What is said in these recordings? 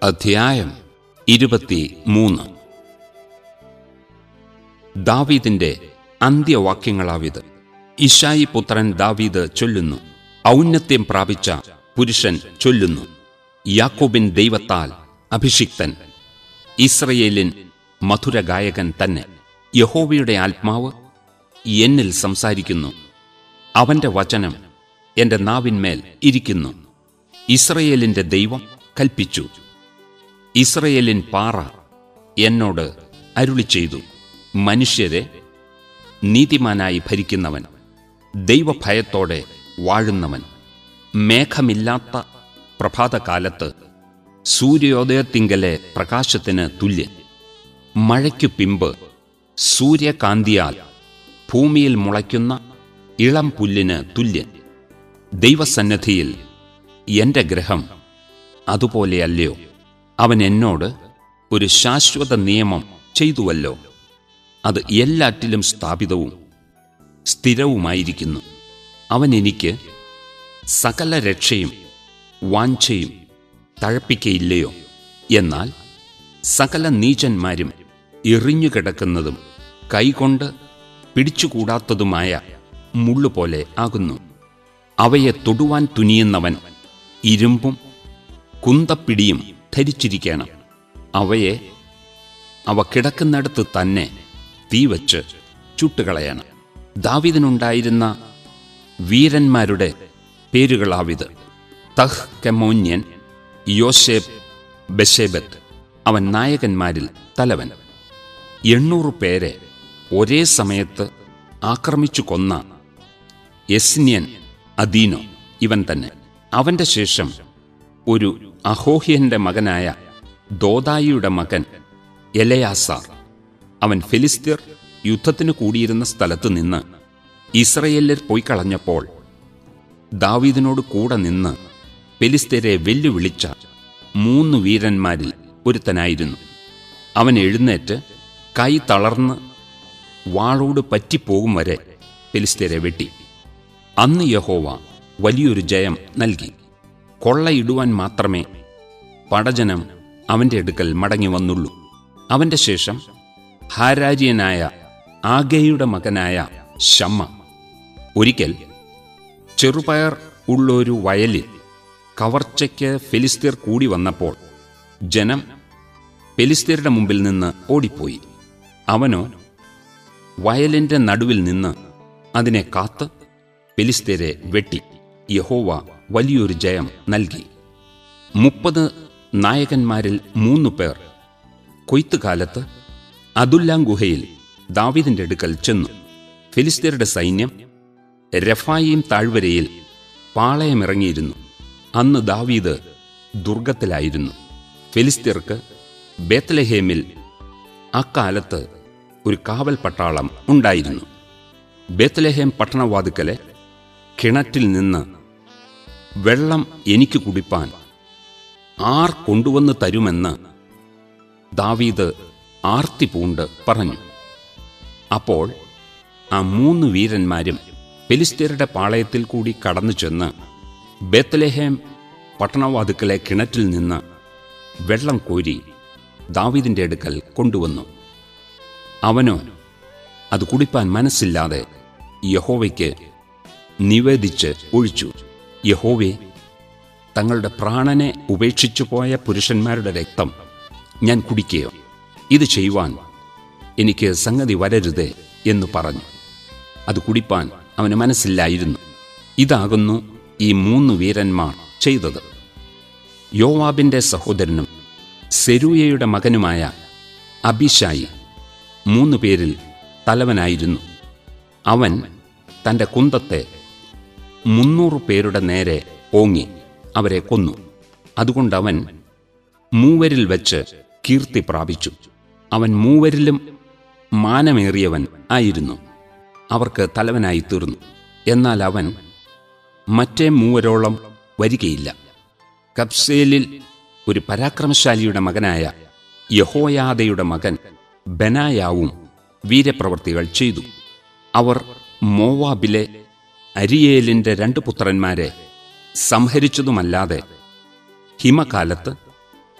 അധ്യായം ഇരുപത്തി മൂന്ന് ദാവീദിന്റെ അന്ത്യവാക്യങ്ങളാവിത് ഇഷായി പുത്രൻ ദാവീദ് ചൊല്ലുന്നു ഔന്നത്യം പ്രാപിച്ച പുരുഷൻ ചൊല്ലുന്നു യാക്കോബിൻ ദൈവത്താൽ അഭിഷിക്തൻ ഇസ്രയേലിൻ മധുരഗായകൻ തന്നെ യഹോവയുടെ ആത്മാവ് എന്നിൽ സംസാരിക്കുന്നു അവന്റെ വചനം എന്റെ നാവിന്മേൽ ഇരിക്കുന്നു ഇസ്രയേലിന്റെ ദൈവം കൽപ്പിച്ചു ഇസ്രയേലിൻ പാറ എന്നോട് അരുളി ചെയ്തു മനുഷ്യരെ നീതിമാനായി ഭരിക്കുന്നവൻ ദൈവഭയത്തോടെ വാഴുന്നവൻ മേഘമില്ലാത്ത പ്രഭാതകാലത്ത് സൂര്യോദയത്തിങ്കലെ പ്രകാശത്തിന് തുല്യൻ മഴയ്ക്കു പിമ്പ് സൂര്യകാന്തിയാൽ ഭൂമിയിൽ മുളയ്ക്കുന്ന ഇളം പുല്ലിന് തുല്യൻ ദൈവസന്നദ്ധിയിൽ എന്റെ ഗ്രഹം അതുപോലെയല്ലയോ അവൻ എന്നോട് ഒരു ശാശ്വത നിയമം ചെയ്തുവല്ലോ അത് എല്ലാറ്റിലും സ്ഥാപിതവും സ്ഥിരവുമായിരിക്കുന്നു അവൻ എനിക്ക് സകല രക്ഷയും വാഞ്ചയും തഴപ്പിക്കയില്ലയോ എന്നാൽ സകല നീചന്മാരും എറിഞ്ഞുകിടക്കുന്നതും കൈകൊണ്ട് പിടിച്ചുകൂടാത്തതുമായ മുള്ളുപോലെ ആകുന്നു അവയെ തൊടുവാൻ തുനിയുന്നവൻ ഇരുമ്പും കുന്തപ്പിടിയും ധരിച്ചിരിക്കണം അവയെ അവ കിടക്കുന്നിടത്ത് തന്നെ തീവച്ച് ചുട്ടുകളയണം ദാവിദിനുണ്ടായിരുന്ന വീരന്മാരുടെ പേരുകളാവിത് തഹ് കെമോന്യൻ യോശേബ് ബെഷേബത്ത് അവൻ നായകന്മാരിൽ തലവൻ എണ്ണൂറ് പേരെ ഒരേ സമയത്ത് ആക്രമിച്ചു കൊന്ന യസ്ന്യൻ അദീനോ ഇവൻ തന്നെ അവന്റെ ശേഷം ഒരു അഹോഹ്യന്റെ മകനായ ദോദായിയുടെ മകൻ എലയാസാർ അവൻ ഫിലിസ്തീർ യുദ്ധത്തിന് കൂടിയിരുന്ന സ്ഥലത്ത് നിന്ന് ഇസ്രയേലിൽ പോയി കളഞ്ഞപ്പോൾ ദാവീദിനോട് കൂടെ നിന്ന് ഫിലിസ്തീരെ വെല്ലുവിളിച്ച മൂന്ന് വീരന്മാരിൽ ഒരുത്തനായിരുന്നു അവൻ എഴുന്നേറ്റ് കൈ തളർന്ന് വാളോട് പറ്റിപ്പോകും വരെ ഫിലിസ്തീരെ വെട്ടി അന്ന് യഹോവ വലിയൊരു ജയം നൽകി കൊള്ളയിടുവാൻ മാത്രമേ പടജനം അവന്റെ അടുക്കൽ മടങ്ങി വന്നുള്ളൂ അവന്റെ ശേഷം ഹാരാജിയനായ ആഗയുടെ മകനായ ഷമ്മ ഒരിക്കൽ ചെറുപയർ ഉള്ളൊരു വയലിൽ കവർച്ചയ്ക്ക് ഫെലിസ്തീർ കൂടി വന്നപ്പോൾ ജനം ഫെലിസ്തീരുടെ മുമ്പിൽ നിന്ന് ഓടിപ്പോയി അവനോ വയലിന്റെ നടുവിൽ നിന്ന് അതിനെ കാത്ത് ഫെലിസ്തീരെ വെട്ടി യഹോവ വലിയൊരു ജയം നൽകി മുപ്പത് നായകന്മാരിൽ മൂന്നു പേർ കൊയ്ത്തുകാലത്ത് അതുല്ലാം ഗുഹയിൽ ദാവീദിന്റെ അടുക്കൽ ചെന്നു ഫിലിസ്തീരുടെ സൈന്യം രഫായിം താഴ്വരയിൽ പാളയമിറങ്ങിയിരുന്നു അന്ന് ദാവീദ് ദുർഗത്തിലായിരുന്നു ഫിലിസ്തീർക്ക് ബേത്ലഹേമിൽ അക്കാലത്ത് ഒരു കാവൽ പട്ടാളം ഉണ്ടായിരുന്നു ബേത്ലഹേം പട്ടണവാതുക്കലെ കിണറ്റിൽ നിന്ന് വെള്ളം എനിക്ക് കുടിപ്പാൻ ആർ കൊണ്ടുവന്ന് തരുമെന്ന് ദാവീദ് ആർത്തി പൂണ്ട് പറഞ്ഞു അപ്പോൾ ആ മൂന്ന് വീരന്മാരും ഫിലിസ്തീരുടെ പാളയത്തിൽ കൂടി കടന്നു ചെന്ന് ബേത്തലേഹേം പട്ടണവാതുക്കലെ കിണറ്റിൽ നിന്ന് വെള്ളം കോരി ദാവീദിന്റെ അടുക്കൽ കൊണ്ടുവന്നു അവനോ അത് കുടിപ്പാൻ മനസ്സില്ലാതെ യഹോവയ്ക്ക് നിവേദിച്ച് ഒഴിച്ചു യഹോവേ തങ്ങളുടെ പ്രാണനെ ഉപേക്ഷിച്ചു പോയ പുരുഷന്മാരുടെ രക്തം ഞാൻ കുടിക്കുകയോ ഇത് ചെയ്യുവാൻ എനിക്ക് സംഗതി വരരുതേ എന്ന് പറഞ്ഞു അത് കുടിപ്പാൻ അവന് മനസ്സില്ലായിരുന്നു ഇതാകുന്നു ഈ മൂന്ന് വീരന്മാർ ചെയ്തത് യോവാബിന്റെ സഹോദരനും സെരൂയയുടെ മകനുമായ അബിഷായി മൂന്നു പേരിൽ തലവനായിരുന്നു അവൻ തന്റെ കുന്തത്തെ മുന്നൂറ് പേരുടെ നേരെ ഓങ്ങി അവരെ കൊന്നു അതുകൊണ്ടവൻ മൂവരിൽ വെച്ച് കീർത്തി പ്രാപിച്ചു അവൻ മൂവരിലും മാനമേറിയവൻ ആയിരുന്നു അവർക്ക് തലവനായി തീർന്നു എന്നാൽ അവൻ മറ്റേ മൂവരോളം വരികയില്ല കബ്സേലിൽ ഒരു പരാക്രമശാലിയുടെ മകനായ യഹോയാദയുടെ മകൻ ബനായാവും വീരപ്രവർത്തികൾ ചെയ്തു അവർ മോവാബിലെ അരിയേലിന്റെ രണ്ട് പുത്രന്മാരെ സംഹരിച്ചതുമല്ലാതെ ഹിമകാലത്ത്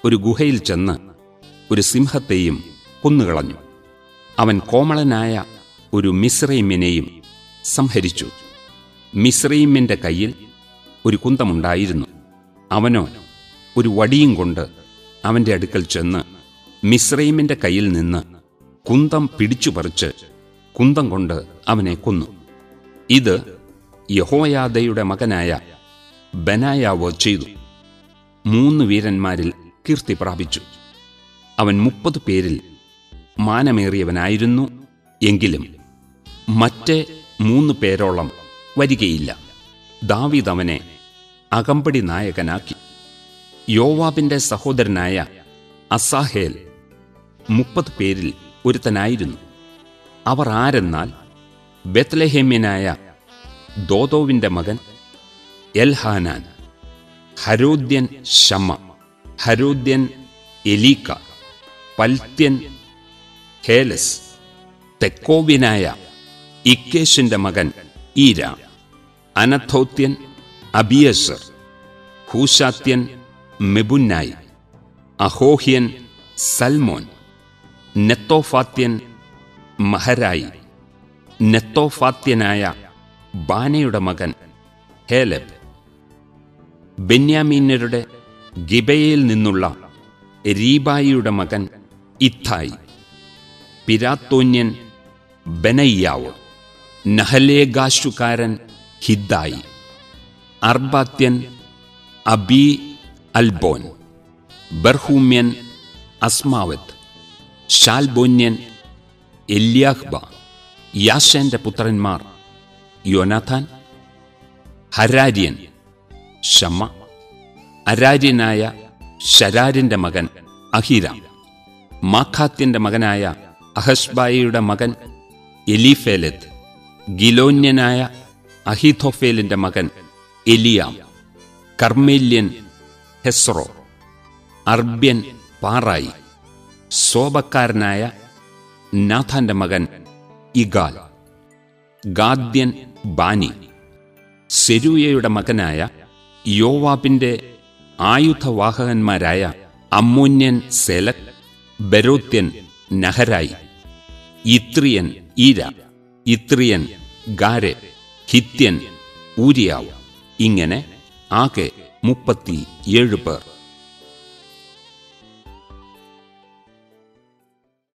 ഒരു ഗുഹയിൽ ചെന്ന് ഒരു സിംഹത്തെയും കൊന്നുകളഞ്ഞു അവൻ കോമളനായ ഒരു മിശ്രൈമ്യനെയും സംഹരിച്ചു മിശ്രൈമ്യന്റെ കയ്യിൽ ഒരു കുന്തമുണ്ടായിരുന്നു അവനോ ഒരു വടിയും കൊണ്ട് അവന്റെ അടുക്കൽ ചെന്ന് മിശ്രൈമിന്റെ കയ്യിൽ നിന്ന് കുന്തം പിടിച്ചു പറിച്ച് കുന്തം കൊണ്ട് അവനെ കൊന്നു ഇത് യഹോയാദയുടെ മകനായ ബനായാവോ ചെയ്തു മൂന്ന് വീരന്മാരിൽ കീർത്തി പ്രാപിച്ചു അവൻ മുപ്പത് പേരിൽ മാനമേറിയവനായിരുന്നു എങ്കിലും മറ്റേ മൂന്ന് പേരോളം വരികയില്ല ദാവീദ് അവനെ അകമ്പടി നായകനാക്കി യോവാബിന്റെ സഹോദരനായ അസാഹേൽ മുപ്പത് പേരിൽ ഒരുത്തനായിരുന്നു അവർ ആരെന്നാൽ ബെത്ലഹേമ്യനായ ദോദോവിന്റെ മകൻ എൽഹാനാൻ ഹരോദ്യൻ ഷമ്മ ഹരോദ്യൻ എലീക്ക പൽത്യൻ ഹേലസ് തെക്കോവ്യനായ ഇക്കേഷിന്റെ മകൻ ഈര അനഥോത്യൻ അബിയസർ ഹൂശാത്യൻ മെബുന്നായി അഹോഹ്യൻ സൽമോൻ നെത്തോഫാത്യൻ മഹരായി നെത്തോഫാത്യനായ ബാനയുടെ മകൻ ഹേലബ് ബെന്യാമീന്യരുടെ ഗിബയിൽ നിന്നുള്ള രീബായിയുടെ മകൻ ഇത്തായി പിരാത്തോന്യൻ ബനയ്യാവ് നഹലേഗാശുകാരൻ ഹിദ്ദായി അർബാത്യൻ അബി അൽബോൻ ബർഹൂമ്യൻ അസ്മാവത്ത് ഷാൽബോന്യൻ എല്യാഹ്ബ യാഷന്റെ പുത്രന്മാർ യോനാഥാൻ ഹരാര്യൻ ഷമ്മ അരാര്യനായ ശരാരിന്റെ മകൻ അഹിരാം മാഖാത്യന്റെ മകനായ അഹസ്ബായിയുടെ മകൻ എലീഫേലത്ത് ഗിലോന്യനായ അഹിഥോഫേലിന്റെ മകൻ എലിയാം കർമ്മേല്യൻ ഹെസ്രോ അർബ്യൻ പാറായി സോബക്കാരനായ നാഥാന്റെ മകൻ ഇഗാൽ ഗാദ്യൻ ബാനി സെരൂയയുടെ മകനായ യോവാബിന്റെ ആയുധവാഹകന്മാരായ അമ്മോന്യൻ സെലക് ബരോത്യൻ നഹരായി ഇത്രിയൻ ഈര ഇത്രിയൻ ഗാരെ ഹിത്യൻ ഊരിയാവ് ഇങ്ങനെ ആകെ മുപ്പത്തി ഏഴ് പേർ